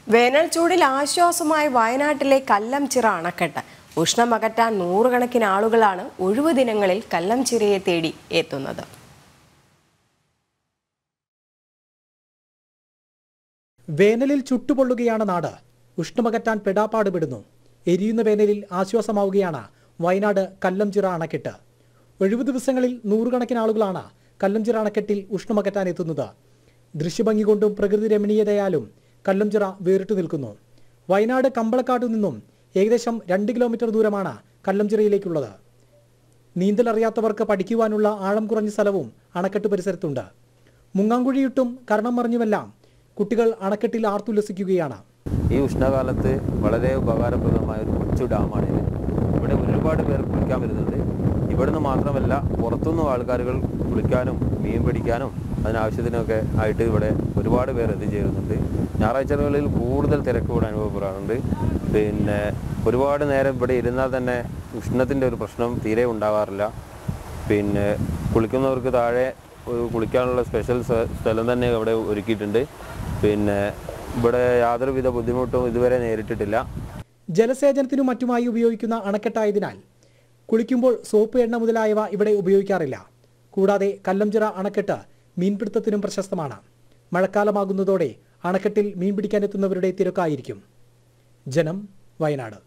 വേനൽ ചൂടിൽ ആശ്വാസമായി വയനാട്ടിലെ കല്ലംചിറ അണക്കെട്ട് ഉഷ്ണമകറ്റാൻ നൂറുകണക്കിന് ആളുകളാണ് ഒഴിവു ദിനങ്ങളിൽ കല്ലംചിറയെ തേടി എത്തുന്നത് വേനലിൽ ചുട്ടുപൊള്ളുകയാണ് നാട് ഉഷ്ണമകറ്റാൻ പെടാപ്പാട് പെടുന്നു എരിയുന്ന വേനലിൽ ആശ്വാസമാവുകയാണ് വയനാട് കല്ലംചിറ അണക്കെട്ട് ഒഴിവു ദിവസങ്ങളിൽ നൂറുകണക്കിന് ആളുകളാണ് കല്ലംചിറ അണക്കെട്ടിൽ ഉഷ്ണമകറ്റാൻ എത്തുന്നത് ദൃശ്യഭംഗി കൊണ്ടും പ്രകൃതി രമണീയതയാലും കല്ലംചിറ വേറിട്ടു നിൽക്കുന്നു വയനാട് കമ്പളക്കാട്ടു നിന്നും ഏകദേശം രണ്ട് കിലോമീറ്റർ ദൂരമാണ് കല്ലംചിറയിലേക്കുള്ളത് നീന്തലറിയാത്തവർക്ക് പഠിക്കുവാനുള്ള ആഴം കുറഞ്ഞ സ്ഥലവും അണക്കെട്ട് പരിസരത്തുണ്ട് മുങ്ങാങ്കുഴിയിട്ടും കരണം മറിഞ്ഞുമെല്ലാം കുട്ടികൾ അണക്കെട്ടിൽ ആർത്തുല്ലസിക്കുകയാണ് ഈ ഉഷ്ണകാലത്ത് വളരെ ഉപകാരപ്രദമായ ഒരു കൊച്ചു ഡാമാണിത് ഇവിടെ ഒരുപാട് പേർ കുളിക്കാൻ വരുന്നുണ്ട് ഇവിടുന്ന് മാത്രമല്ല പുറത്തുനിന്നും ആൾക്കാരുകൾ കുളിക്കാനും മീൻ പിടിക്കാനും അതിനാവശ്യത്തിനൊക്കെ ആയിട്ട് ഇവിടെ ഒരുപാട് പേർ എത്തിച്ചേരുന്നുണ്ട് ഞായറാഴ്ചകളിൽ കൂടുതൽ തിരക്ക് ഇവിടെ അനുഭവപ്പെടാറുണ്ട് പിന്നെ ഒരുപാട് നേരം ഇവിടെ ഇരുന്നാൽ തന്നെ ഉഷ്ണത്തിൻ്റെ ഒരു പ്രശ്നം തീരെ ഉണ്ടാകാറില്ല പിന്നെ കുളിക്കുന്നവർക്ക് താഴെ ഒരു കുളിക്കാനുള്ള സ്പെഷ്യൽ സ്ഥ- സ്ഥലം തന്നെ ഇവിടെ ഒരുക്കിയിട്ടുണ്ട് പിന്നെ ഇവിടെ യാതൊരുവിധ ബുദ്ധിമുട്ടും ഇതുവരെ നേരിട്ടിട്ടില്ല ജലസേചനത്തിനും മറ്റുമായി ഉപയോഗിക്കുന്ന അണക്കെട്ടായതിനാൽ കുളിക്കുമ്പോൾ സോപ്പ് എണ്ണ മുതലായവ ഇവിടെ ഉപയോഗിക്കാറില്ല കൂടാതെ കല്ലംചിറ അണക്കെട്ട് മീൻപിടുത്തത്തിനും പ്രശസ്തമാണ് മഴക്കാലമാകുന്നതോടെ അണക്കെട്ടിൽ മീൻ പിടിക്കാനെത്തുന്നവരുടെ തിരക്കായിരിക്കും ജനം വയനാട്